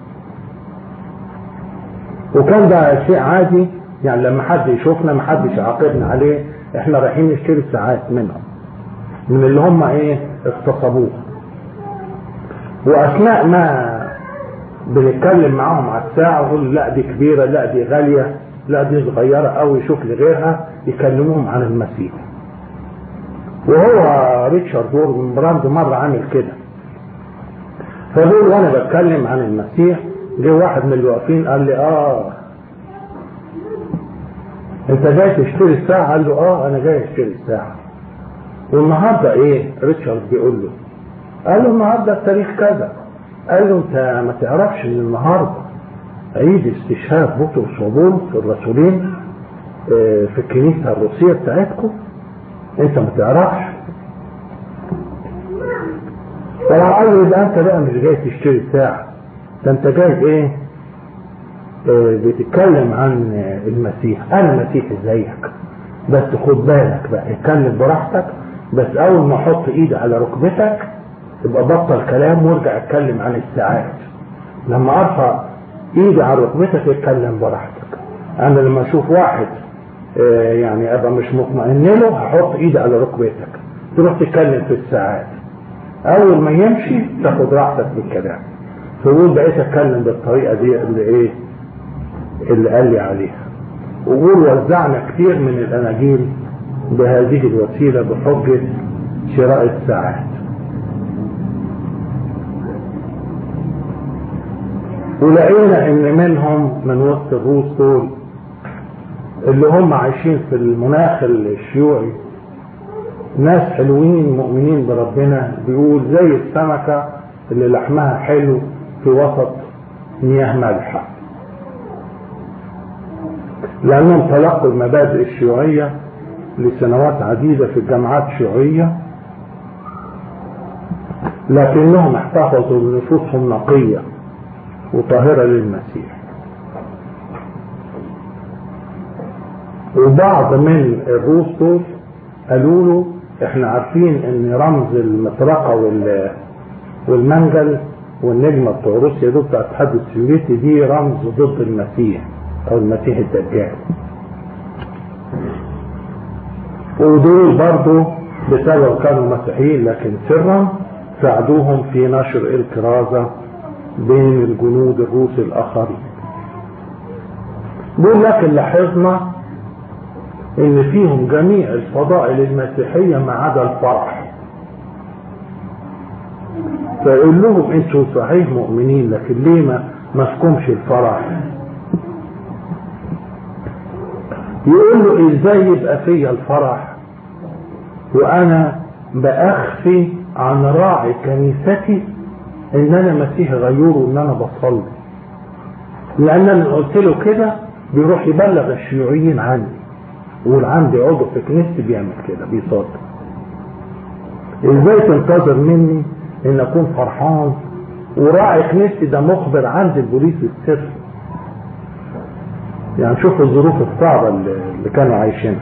وكان ده شيء عادي يعني لما حد يشوفنا ما حدش يعاقبنا عليه احنا رايحين نشتري ساعات منهم من اللي هم ايه اغتصبوه واثناء ما بنتكلم معاهم على الساعه يقول لا دي كبيره لا دي غاليه لا دي صغيره قوي شوف لي غيرها يكلموهم عن المسيح وهو ريتشارد وورد براند مرة عامل كده فبقول وانا بتكلم عن المسيح جه واحد من اللي واقفين قال لي اه انت جاي تشتري الساعة قال له اه انا جاي اشتري الساعة والنهاردة ايه ريتشارد بيقول له قال له النهاردة التاريخ كذا قال له انت ما تعرفش ان النهاردة عيد استشهاد بطرس وبولس الرسولين في الكنيسة الروسية بتاعتكم انت ما تعرفش فلو قال له يبقى انت بقى مش جاي تشتري ساعة ده انت جاي ايه اه بتتكلم عن المسيح انا مسيحي زيك بس خد بالك بقى اتكلم براحتك بس اول ما احط ايدي على ركبتك يبقى بطل كلام وارجع اتكلم عن الساعات لما ارفع ايدي على ركبتك اتكلم براحتك انا لما اشوف واحد اه يعني ابقى مش مطمئن له هحط ايدي على ركبتك تروح تتكلم في الساعات اول ما يمشي تاخد راحتك بالكلام فقول بقيت اتكلم بالطريقه دي اللي ايه اللي قال لي عليها وقول وزعنا كتير من الاناجيل بهذه الوسيله بحجه شراء الساعات ولقينا ان منهم من وسط الروس دول اللي هم عايشين في المناخ الشيوعي ناس حلوين مؤمنين بربنا بيقول زي السمكة اللي لحمها حلو في وسط مياه مالحة لأنهم تلقوا المبادئ الشيوعية لسنوات عديدة في الجامعات الشيوعية لكنهم احتفظوا بنفوسهم نقية وطاهرة للمسيح وبعض من الروس دول قالوا له احنا عارفين ان رمز المطرقة وال والمنجل والنجمة بتوع روسيا دول بتاع الاتحاد السوفيتي دي رمز ضد المسيح او المسيح الدجال ودول برضو بسبب كانوا مسيحيين لكن سرا ساعدوهم في نشر الكرازة بين الجنود الروس الاخرين دول لكن لاحظنا ان فيهم جميع الفضائل المسيحية ما عدا الفرح فيقول لهم انتوا صحيح مؤمنين لكن ليه ما مفكمش الفرح يقول له ازاي يبقى فيا الفرح وانا باخفي عن راعي كنيستي ان انا مسيح غيور وان انا بصلي لان انا قلت له كده بيروح يبلغ الشيوعيين عني يقول عندي عضو في كنيستي بيعمل كده بيصلي ازاي تنتظر مني ان اكون فرحان وراعي كنيستي ده مخبر عند البوليس السر يعني شوفوا الظروف الصعبة اللي كانوا عايشينها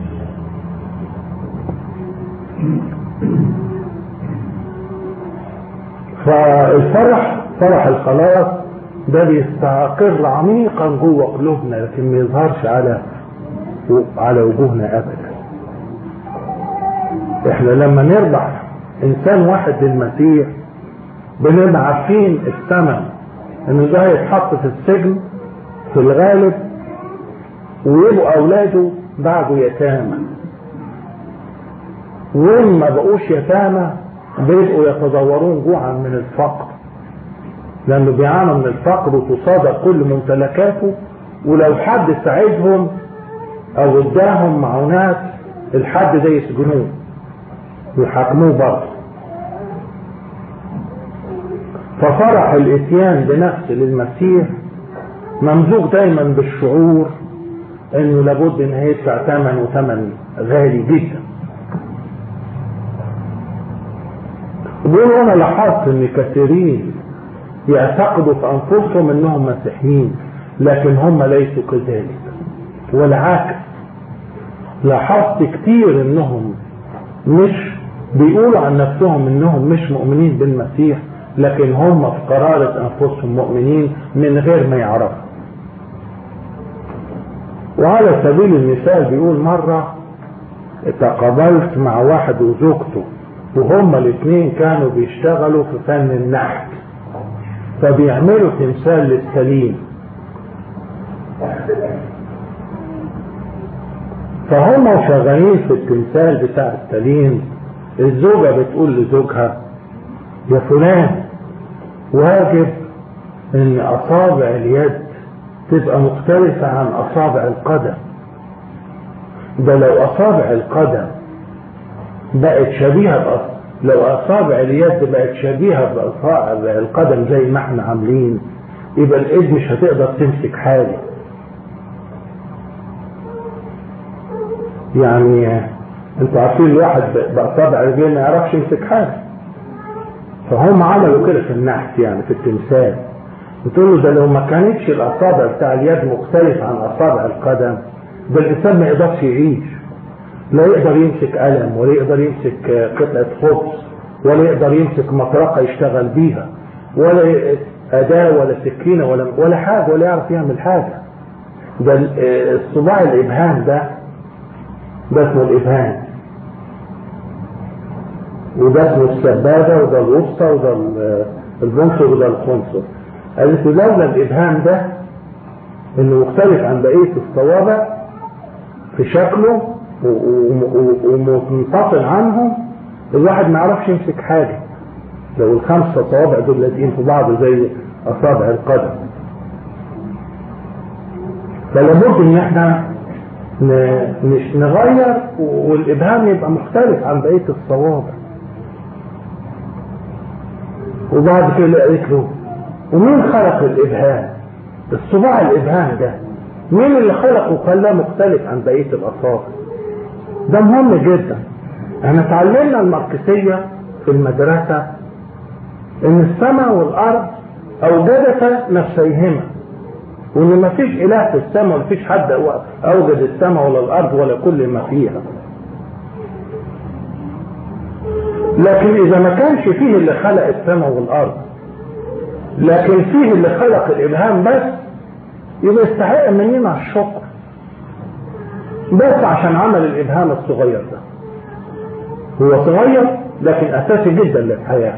فالفرح فرح الخلاص ده بيستقر عميقا جوه قلوبنا لكن ما يظهرش على على وجوهنا ابدا احنا لما نربح انسان واحد للمسيح بنبقى عارفين الثمن ان ده هيتحط في السجن في الغالب ويبقوا اولاده بعده يتامى وإن ما بقوش يتامى بيبقوا يتضورون جوعا من الفقر لأنه بيعانوا من الفقر وتصادر كل ممتلكاته ولو حد ساعدهم أو اداهم معونات الحد ده يسجنوه ويحاكموه برضه ففرح الاتيان بنفس للمسيح ممزوج دايما بالشعور انه لابد ان هيدفع ثمن وثمن غالي جدا بيقول انا لاحظت ان كثيرين يعتقدوا في انفسهم انهم مسيحيين لكن هم ليسوا كذلك والعكس لاحظت كتير انهم مش بيقولوا عن نفسهم انهم مش مؤمنين بالمسيح لكن هم في قرارة انفسهم مؤمنين من غير ما يعرفوا وعلى سبيل المثال بيقول مرة تقابلت مع واحد وزوجته وهما الاثنين كانوا بيشتغلوا في فن النحت فبيعملوا تمثال للسليم فهم شغالين في التمثال بتاع السليم الزوجة بتقول لزوجها يا فلان واجب ان اصابع اليد تبقى مختلفة عن اصابع القدم ده لو اصابع القدم بقت شبيهة بأصابع لو اصابع اليد بقت شبيهة باصابع القدم زي ما احنا عاملين يبقى الايد مش هتقدر تمسك حاجة يعني انتوا عارفين الواحد باصابع رجليه ما يعرفش يمسك حاجة فهم عملوا كده في النحت يعني في التمثال بتقول له ده لو ما كانتش الاصابع بتاع اليد مختلفة عن اصابع القدم ده الانسان ما يقدرش يعيش لا يقدر يمسك قلم ولا يقدر يمسك قطعة خبز ولا يقدر يمسك مطرقة يشتغل بيها ولا أداة ولا سكينة ولا ولا حاجة ولا يعرف يعمل حاجة ده الصباع الإبهام ده ده اسمه الإبهام وده اسمه السبابة وده الوسطى وده البنصر وده الخنصر قالت لولا الإبهام ده إنه مختلف عن بقية الصوابع في شكله ومنفصل عنهم الواحد ما يعرفش يمسك حاجة لو الخمسة صوابع دول لازقين في بعض زي أصابع القدم فلابد إن احنا مش نغير والإبهام يبقى مختلف عن بقية الصوابع وبعد كده قالت له ومين خلق الإبهام؟ الصباع الإبهام ده مين اللي خلقه وخلاه مختلف عن بقية الأصابع؟ ده مهم جدا احنا اتعلمنا الماركسية في المدرسة ان السماء والارض اوجدتا نفسيهما وان مفيش اله في السماء ومفيش حد اوجد السماء ولا الارض ولا كل ما فيها لكن اذا ما كانش فيه اللي خلق السماء والارض لكن فيه اللي خلق الابهام بس يبقى يستحق مننا الشكر بس عشان عمل الابهام الصغير ده هو صغير لكن اساسي جدا للحياه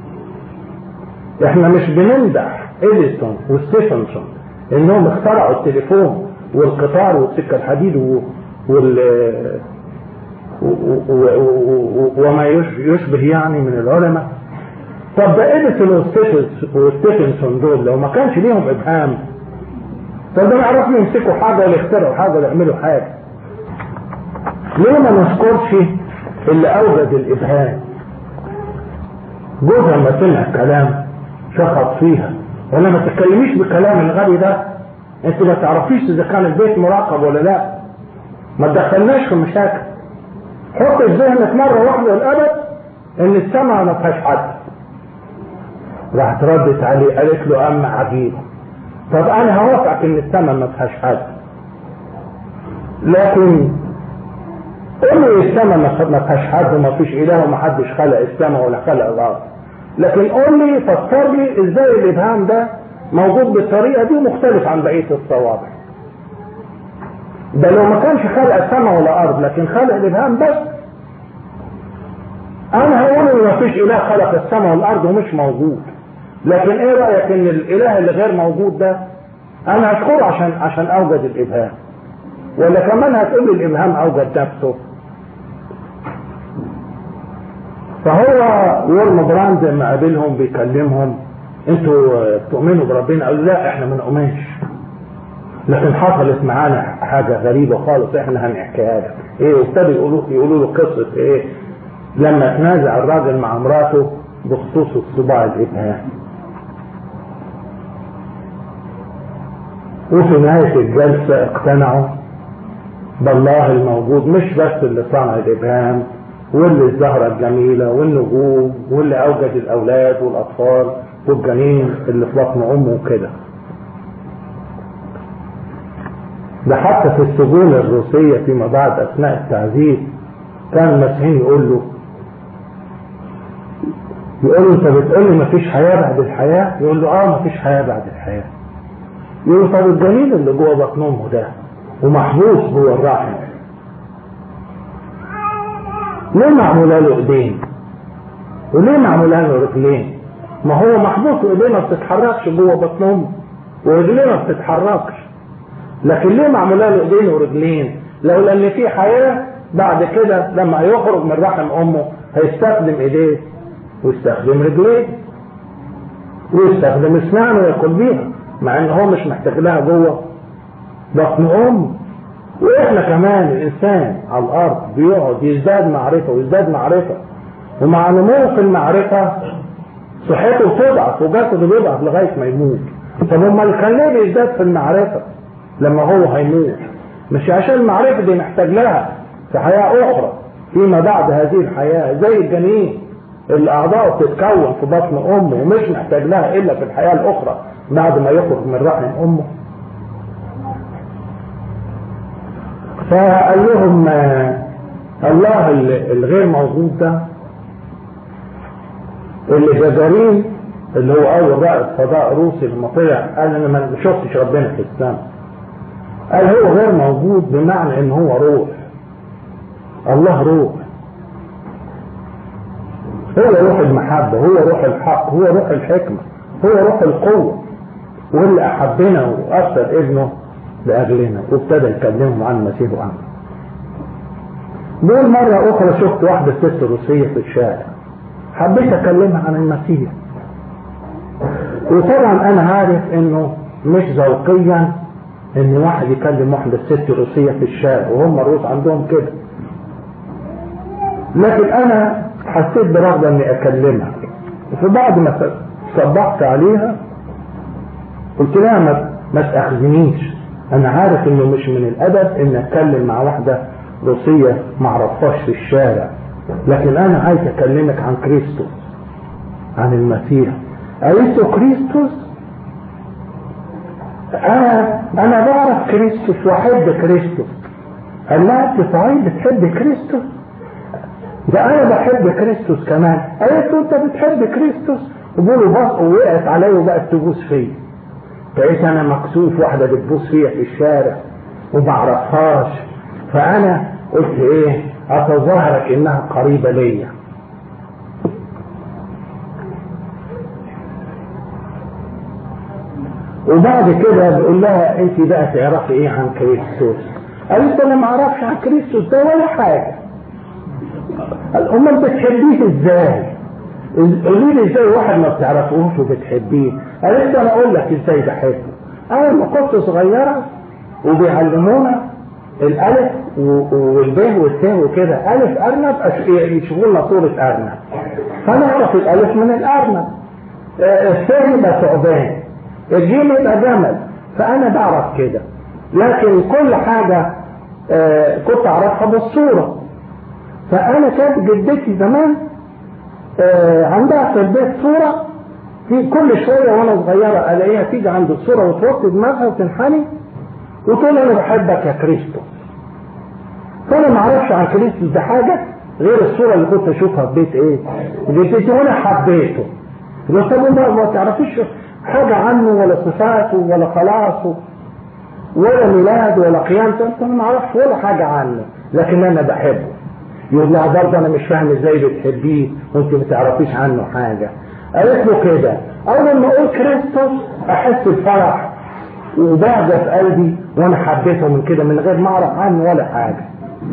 احنا مش بنمدح اديسون وستيفنسون انهم اخترعوا التليفون والقطار والسكه الحديد وال وما يشبه يعني من العلماء طب ده اديسون وستيفنسون دول لو ما كانش ليهم ابهام طب ده ما يعرفوا يمسكوا حاجه ولا يخترعوا حاجه ولا يعملوا حاجه ليه ما نذكرش اللي اوجد الابهام جوزها لما سمع كلام شخط فيها ولا ما تتكلميش بالكلام الغبي ده انت ما تعرفيش اذا كان البيت مراقب ولا لا ما تدخلناش في مشاكل حط في ذهنك مره واحده والابد ان السماء ما فيهاش حد راحت ردت عليه قالت له اما عجيبه طب انا هوافقك ان السماء ما فيهاش حد لكن قول لي السماء ما فيهاش حد وما فيش اله وما حدش خلق السماء ولا خلق الارض لكن قول لي فكر لي ازاي الابهام ده موجود بالطريقه دي ومختلف عن بقيه الصوابع ده لو ما كانش خلق السماء ولا ارض لكن خلق الابهام بس انا هقول ان مفيش اله خلق السماء والارض ومش موجود لكن ايه رايك ان الاله اللي غير موجود ده انا هشكره عشان عشان اوجد الابهام ولا كمان هتقول لي الابهام اوجد نفسه فهو وورم براند لما قابلهم بيكلمهم انتوا تؤمنوا بربنا قالوا لا احنا ما نؤمنش لكن حصلت معانا حاجة غريبة خالص احنا هنحكيها لك ايه وابتدوا يقولوا يقولوا له قصة ايه لما تنازع الراجل مع مراته بخصوص الصباع الابهام وفي نهاية الجلسة اقتنعوا بالله الموجود مش بس اللي صنع الابهام واللي الزهرة الجميلة والنجوم واللي اوجد الاولاد والاطفال والجنين اللي في بطن امه وكده ده حتى في السجون الروسية فيما بعد أثناء التعذيب كان المسيحيين يقول له يقول له أنت بتقول لي مفيش حياة بعد الحياة؟ يقول له آه مفيش حياة بعد الحياة. يقول له طب الجنين اللي جوه بطن أمه ده ومحبوس جوه الرحم ليه معمولة له إيدين؟ وليه معمولة له رجلين؟ ما هو محبوس وإيديه ما بتتحركش جوه بطن أمه ورجليه ما بتتحركش لكن ليه معموله له ايدين ورجلين لولا ان في حياه بعد كده لما هيخرج من رحم امه هيستخدم ايديه ويستخدم رجليه ويستخدم اسنانه وياكل بيها مع ان هو مش محتاج لها جوه بطن امه واحنا كمان الانسان على الارض بيقعد يزداد معرفه ويزداد معرفه ومع نمو في المعرفه صحته بتضعف وجسده بيضعف لغايه ما يموت طب امال كان ليه بيزداد في المعرفه لما هو هيموت مش عشان المعرفة دي محتاج لها في حياة أخرى فيما بعد هذه الحياة زي الجنين الأعضاء بتتكون في بطن أمه ومش محتاج لها إلا في الحياة الأخرى بعد ما يخرج من رحم أمه فقال لهم الله الغير موجود ده اللي جزارين اللي هو أول رائد فضاء روسي لما طلع قال أنا ما شفتش ربنا في السماء قال هو غير موجود بمعنى ان هو روح الله روح هو روح المحبة هو روح الحق هو روح الحكمة هو روح القوة واللي أحبنا وأرسل ابنه لأجلنا وابتدى يكلمهم عن المسيح وعنه بيقول مرة أخرى شفت واحدة ست روسية في الشارع حبيت أكلمها عن المسيح وطبعا أنا عارف إنه مش ذوقيا ان واحد يكلم واحدة ست روسية في الشارع وهم الروس عندهم كده لكن انا حسيت برغبة اني اكلمها وفي بعد ما صبحت عليها قلت لها ما, ما تاخذنيش انا عارف انه مش من الادب ان اتكلم مع واحدة روسية ما اعرفهاش في الشارع لكن انا عايز اكلمك عن كريستوس عن المسيح قالت له كريستوس انا انا بعرف كريستوس واحب كريستوس قال لها انت صحيح بتحب كريستوس ده انا بحب كريستوس كمان قالت له انت بتحب كريستوس وبقولوا بص ووقعت عليا وبقت تبوس فيا بقيت انا مكسوف واحده بتبوس فيا في الشارع وما اعرفهاش فانا قلت ايه اتظاهرك انها قريبه ليا وبعد كده بقول لها انت بقى تعرفي ايه عن كريستوس قالت انا ما اعرفش عن كريستوس ده ولا حاجه امال بتحبيه ازاي قولي لي ازاي واحد ما بتعرفوش وبتحبيه قالت انا اقول لك ازاي بحبه انا لما كنت صغيره وبيعلمونا الالف والب والت وكده الف ارنب يشوفوا لنا صوره ارنب فانا اعرف الالف من الارنب الث يبقى ثعبان الجيم يبقى جمل فانا بعرف كده لكن كل حاجة آه كنت اعرفها بالصورة فانا كانت جدتي زمان آه عندها في البيت صورة في كل شوية وانا صغيرة الاقيها تيجي عند الصورة وتوطي دماغها وتنحني وتقول انا بحبك يا كريستوس فانا ما اعرفش عن كريستوس ده حاجة غير الصورة اللي كنت اشوفها في بيت ايه جدتي وانا حبيته بس طب ما تعرفيش حاجة عنه ولا صفاته ولا خلاصه ولا ميلاد ولا قيامته انت ما اعرفش ولا حاجه عنه لكن انا بحبه يقول لها برضه انا مش فاهم ازاي بتحبيه وانت ما تعرفيش عنه حاجه قالت له كده اول ما اقول كريستوس احس بفرح وبهجه في قلبي وانا حبيته من كده من غير ما اعرف عنه ولا حاجه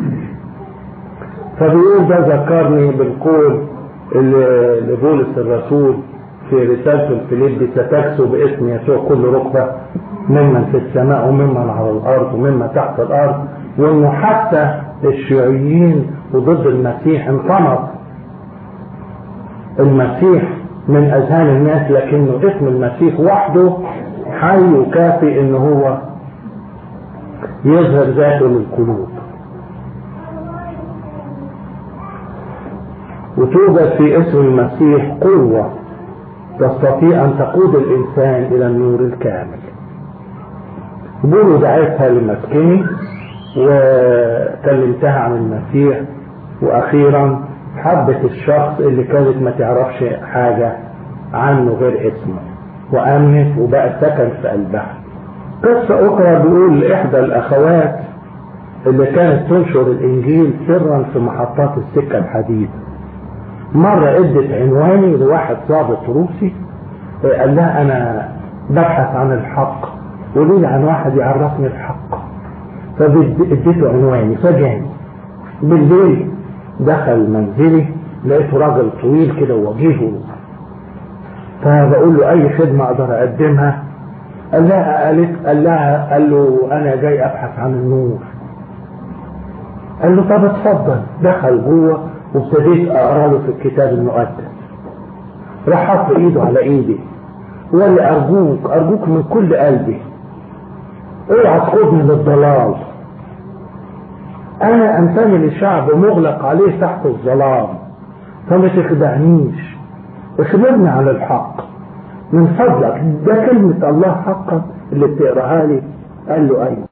فبيقول ده ذكرني بالقول اللي لبولس الرسول في رسالته الفيليب ستكسو باسم يسوع كل ركبه ممن في السماء وممن على الارض وممن تحت الارض وانه حتى الشيوعيين وضد المسيح انطمس المسيح من اذهان الناس لكنه اسم المسيح وحده حي وكافي ان هو يظهر ذاته للقلوب وتوجد في اسم المسيح قوة تستطيع أن تقود الإنسان إلى النور الكامل بولو دعيتها لمسكني وكلمتها عن المسيح وأخيرا حبت الشخص اللي كانت ما تعرفش حاجة عنه غير اسمه وأمنت وبقى سكن في قلبها قصة أخرى بيقول إحدى الأخوات اللي كانت تنشر الإنجيل سرا في محطات السكة الحديد مرة ادت عنواني لواحد ضابط روسي قال لها أنا ببحث عن الحق قولي لي عن واحد يعرفني الحق فاديته عنواني فجاني بالليل دخل منزلي لقيته راجل طويل كده ووجيهه فبقول له اي خدمه اقدر اقدمها قال لها قالت قال لها قال له انا جاي ابحث عن النور قال له طب اتفضل دخل جوه وابتديت اقرا له في الكتاب المقدس راح حط ايده على ايدي وقال لي ارجوك ارجوك من كل قلبي اوعى تاخدني للضلال انا انتمي لشعب مغلق عليه تحت الظلام فما تخدعنيش اخبرني عن الحق من فضلك ده كلمة الله حقا اللي بتقراها لي قال له ايوه